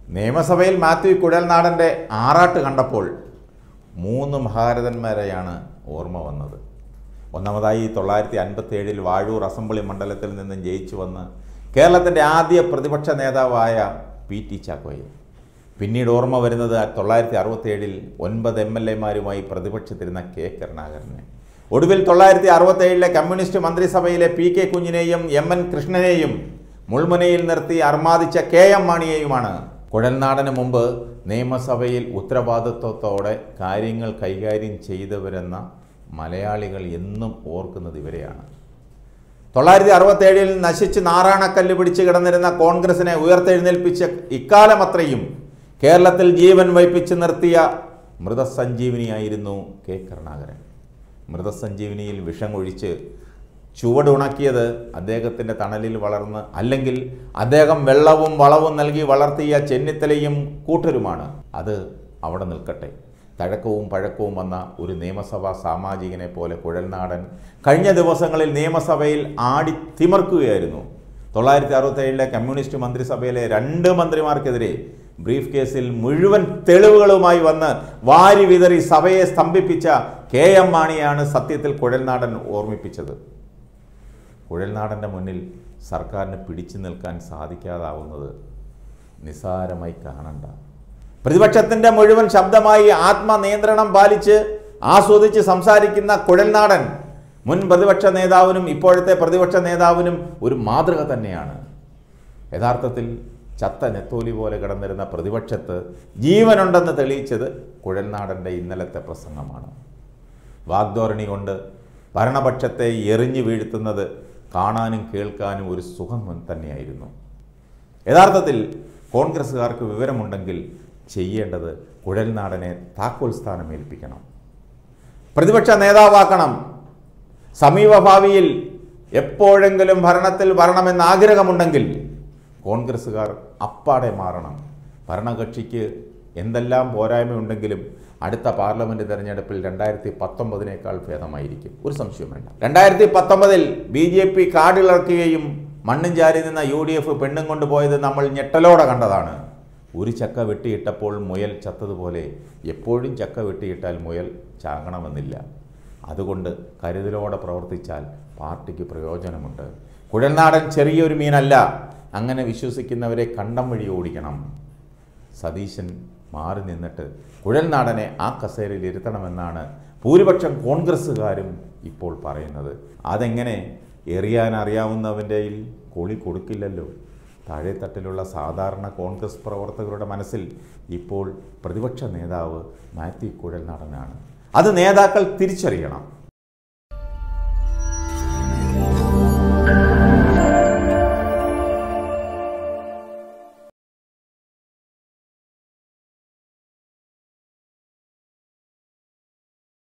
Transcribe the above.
നിയമസഭയിൽ മാത്യു കുഴൽനാടൻ്റെ ആറാട്ട് കണ്ടപ്പോൾ മൂന്ന് മഹാരഥന്മാരെയാണ് ഓർമ്മ വന്നത് ഒന്നാമതായി തൊള്ളായിരത്തി അൻപത്തി ഏഴിൽ വാഴൂർ അസംബ്ലി മണ്ഡലത്തിൽ നിന്നും ജയിച്ചു വന്ന് കേരളത്തിൻ്റെ ആദ്യ പ്രതിപക്ഷ നേതാവായ പി ടി ചാക്കോയെ പിന്നീട് ഓർമ്മ വരുന്നത് തൊള്ളായിരത്തി അറുപത്തി ഏഴിൽ ഒൻപത് എം എൽ എമാരുമായി പ്രതിപക്ഷത്തിരുന്ന കെ കരുണാകരനെ ഒടുവിൽ തൊള്ളായിരത്തി അറുപത്തി ഏഴിലെ കമ്മ്യൂണിസ്റ്റ് മന്ത്രിസഭയിലെ പി കെ കുഞ്ഞിനെയും എം എൻ കൃഷ്ണനെയും മുൾമുനയിൽ നിർത്തി അർമാദിച്ച കെ എം മാണിയെയുമാണ് കുഴൽനാടന് മുമ്പ് നിയമസഭയിൽ ഉത്തരവാദിത്വത്തോടെ കാര്യങ്ങൾ കൈകാര്യം ചെയ്തവരെന്ന മലയാളികൾ എന്നും ഓർക്കുന്നത് ഇവരെയാണ് തൊള്ളായിരത്തി അറുപത്തേഴിൽ നശിച്ച് നാറാണക്കല്ല് പിടിച്ച് കിടന്നിരുന്ന കോൺഗ്രസിനെ ഉയർത്തെഴുന്നേൽപ്പിച്ച ഇക്കാലമത്രയും കേരളത്തിൽ ജീവൻ വയ്പ്പിച്ച് നിർത്തിയ മൃതസഞ്ജീവിനിയായിരുന്നു കെ കരുണാകരൻ മൃതസഞ്ജീവിനിയിൽ വിഷം ഒഴിച്ച് ചുവടുണക്കിയത് അദ്ദേഹത്തിൻ്റെ തണലിൽ വളർന്ന് അല്ലെങ്കിൽ അദ്ദേഹം വെള്ളവും വളവും നൽകി വളർത്തിയ ചെന്നിത്തലയും കൂട്ടരുമാണ് അത് അവിടെ നിൽക്കട്ടെ തഴക്കവും പഴക്കവും വന്ന ഒരു നിയമസഭാ സാമാജികനെ പോലെ കുഴൽനാടൻ കഴിഞ്ഞ ദിവസങ്ങളിൽ നിയമസഭയിൽ ആടി തിമർക്കുകയായിരുന്നു തൊള്ളായിരത്തി അറുപത്തേഴിലെ കമ്മ്യൂണിസ്റ്റ് മന്ത്രിസഭയിലെ രണ്ട് മന്ത്രിമാർക്കെതിരെ ബ്രീഫ് കേസിൽ മുഴുവൻ തെളിവുകളുമായി വന്ന് വാരി വിതറി സഭയെ സ്തംഭിപ്പിച്ച കെ എം മാണിയാണ് സത്യത്തിൽ കുഴൽനാടൻ ഓർമ്മിപ്പിച്ചത് കുഴൽനാടൻ്റെ മുന്നിൽ സർക്കാരിന് പിടിച്ചു നിൽക്കാൻ സാധിക്കാതാവുന്നത് നിസ്സാരമായി കാണണ്ട പ്രതിപക്ഷത്തിൻ്റെ മുഴുവൻ ശബ്ദമായി ആത്മനിയന്ത്രണം പാലിച്ച് ആസ്വദിച്ച് സംസാരിക്കുന്ന കുഴൽനാടൻ മുൻ പ്രതിപക്ഷ നേതാവിനും ഇപ്പോഴത്തെ പ്രതിപക്ഷ നേതാവിനും ഒരു മാതൃക തന്നെയാണ് യഥാർത്ഥത്തിൽ ചത്ത നെത്തോലി പോലെ കിടന്നിരുന്ന പ്രതിപക്ഷത്ത് ജീവനുണ്ടെന്ന് തെളിയിച്ചത് കുഴൽനാടൻ്റെ ഇന്നലത്തെ പ്രസംഗമാണ് വാഗ്ധോരണി കൊണ്ട് ഭരണപക്ഷത്തെ എറിഞ്ഞു വീഴ്ത്തുന്നത് കാണാനും കേൾക്കാനും ഒരു സുഖം തന്നെയായിരുന്നു യഥാർത്ഥത്തിൽ കോൺഗ്രസ്സുകാർക്ക് വിവരമുണ്ടെങ്കിൽ ചെയ്യേണ്ടത് കുഴൽനാടനെ താക്കോൽ സ്ഥാനം ഏൽപ്പിക്കണം പ്രതിപക്ഷ നേതാവാക്കണം സമീപഭാവിയിൽ എപ്പോഴെങ്കിലും ഭരണത്തിൽ വരണമെന്ന് ആഗ്രഹമുണ്ടെങ്കിൽ കോൺഗ്രസ്സുകാർ അപ്പാടെ മാറണം ഭരണകക്ഷിക്ക് എന്തെല്ലാം പോരായ്മയുണ്ടെങ്കിലും അടുത്ത പാർലമെന്റ് തെരഞ്ഞെടുപ്പിൽ രണ്ടായിരത്തി പത്തൊമ്പതിനേക്കാൾ ഭേദമായിരിക്കും ഒരു സംശയം വേണ്ട രണ്ടായിരത്തി പത്തൊമ്പതിൽ ബി ജെ പി കാടിളക്കുകയും മണ്ണും ചാരി നിന്ന യു ഡി എഫ് പെണ്ണും കൊണ്ടുപോയത് നമ്മൾ ഞെട്ടലോടെ കണ്ടതാണ് ഒരു ചക്ക വെട്ടിയിട്ടപ്പോൾ മുയൽ ചത്തതുപോലെ എപ്പോഴും ചക്ക വെട്ടിയിട്ടാൽ മുയൽ ചാകണമെന്നില്ല അതുകൊണ്ട് കരുതലോടെ പ്രവർത്തിച്ചാൽ പാർട്ടിക്ക് പ്രയോജനമുണ്ട് കുഴൽനാടൻ ചെറിയൊരു മീനല്ല അങ്ങനെ വിശ്വസിക്കുന്നവരെ കണ്ടം വഴി ഓടിക്കണം സതീശൻ മാറി നിന്നിട്ട് കുഴൽനാടനെ ആ കസേരയിൽ ഇരുത്തണമെന്നാണ് ഭൂരിപക്ഷം കോൺഗ്രസ്സുകാരും ഇപ്പോൾ പറയുന്നത് അതെങ്ങനെ എറിയാൻ അറിയാവുന്നവൻ്റെയിൽ കൊളി കൊടുക്കില്ലല്ലോ താഴെത്തട്ടിലുള്ള സാധാരണ കോൺഗ്രസ് പ്രവർത്തകരുടെ മനസ്സിൽ ഇപ്പോൾ പ്രതിപക്ഷ നേതാവ് മാത്യു കുഴൽനാടനാണ് അത് നേതാക്കൾ തിരിച്ചറിയണം